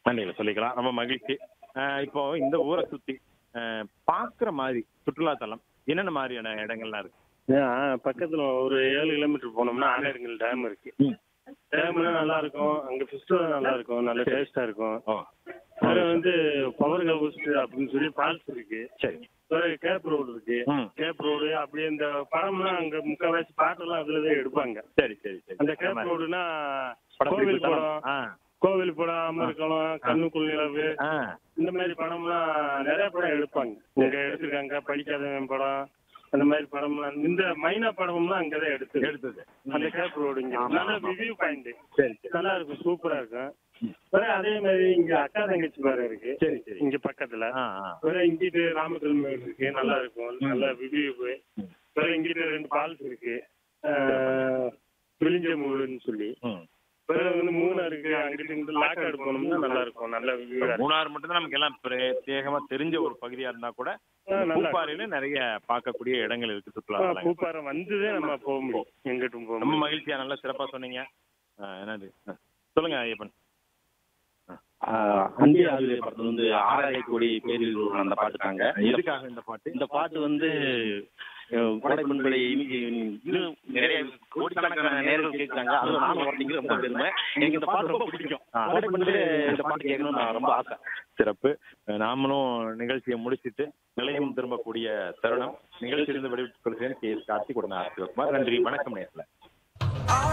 நன்றிகளை சொல்லிக்கலாம் ரொம்ப மகிழ்ச்சி அஹ் இப்போ இந்த ஊரை சுத்தி அஹ் பார்க்குற மாதிரி சுற்றுலாத்தலம் என்னென்ன மாதிரியான இடங்கள்லாம் இருக்கு ஏன் பக்கத்துல ஒரு ஏழு கிலோமீட்டர் போனோம்னா ஆனேருங்கல் டேம் இருக்கு ம். டேம்னா நல்லா இருக்கும் அங்க ஃபெஸ்டிவல் நல்லா இருக்கும் நல்ல டேஸ்டா இருக்கும் ஓ வேற வந்து பவர் ஹவுஸ் அப்படின்னு சொல்லி ஃபால்ஸ் இருக்கு சரி வேற கேப் ரோடு இருக்கு ம் கேப் ரோடு அப்படியே இந்த படம்லாம் அங்க முக்கால்வாசி பாட்டெல்லாம் அதுலதான் எடுப்பாங்க சரி சரி சரி அந்த கேப் ரோடுனா படப்பிடிப்பு கோவில் தலம். படம் ஆ கோவில் படம் அமர்கலம் கண்ணுக்குள் நிலவு ஆ இந்த மாதிரி படம்லாம் நிறைய படம் எடுப்பாங்க இங்க எடுத்திருக்காங்க படிக்காதவன் படம் அந்த மாதிரி படம்லாம் இந்த மைனா படம்லாம் அங்கதான் எடுத்து எடுத்தது அந்த கேப் ரோடு இங்க ஆமா, நல்ல ஆமா. ரிவ்யூ பாயிண்ட் சரி சரி நல்லா இருக்கும் சூப்பரா இருக்கும் வேற அதே மாதிரி இங்க அக்கா தங்கச்சி பாரு இருக்கு சரி சரி இங்க பக்கத்துல ஆ ஆ வேற இங்கிட்டு ராமக்கல் மேடு இருக்கு நல்லா இருக்கும் நல்ல ரிவ்யூ வேற இங்கிட்டு ரெண்டு ஃபால்ஸ் இருக்கு ஆஹ், விழிஞ்சமூடுன்னு சொல்லி ம் வேற வந்து மூணார் இருக்கு அங்கிட்டு இங்கிட்டு லாக்காடு போனோம்னா நல்லா இருக்கும் நல்ல வியூ மூணாறு மட்டும் தான் நமக்கு எல்லாம் பிரத்யேகமா தெரிஞ்ச ஒரு பகுதியா இருந்தா கூட நல்லா பூப்பாறையில நிறைய பார்க்கக்கூடிய இடங்கள் இருக்கு சுற்றுலா தலங்கள். பூப்பாறை வந்ததே நம்ம போக முடியும் எங்கிட்டும் போக ரொம்ப முடியும் மகிழ்ச்சியா நல்லா சிறப்பா சொன்னீங்க ஆ, என்னது ஆ, சொல்லுங்க ஐயப்பன் அந்தி ஆளுநர் படத்துல வந்து ஆறாயிர கோடி பேரில் அந்த பாட்டு தாங்க எதுக்காக இந்த பாட்டு இந்த பாட்டு வந்து அஹ், கோடை பண்பலை இன்னும் நிறைய கோடிக்கணக்கான நேர்கள் கேட்குறாங்க அதுல நானும் வரீங்க ரொம்ப பெருமை எனக்கு இந்த பாட்டு ரொம்ப பிடிக்கும் கோடை பண்பலை இந்த பாட்டு கேட்கணும்னு நான் ரொம்ப ஆசை சிறப்பு நாமளும் நிகழ்ச்சியை முடிச்சிட்டு நிலையம் திரும்பக்கூடிய தருணம் நிகழ்ச்சியிலிருந்து விடுவித்துக் கொள்கிறேன் கே எஸ் கார்த்திக் உடனே சிவகுமார் நன்றி வணக்கம் நேரில்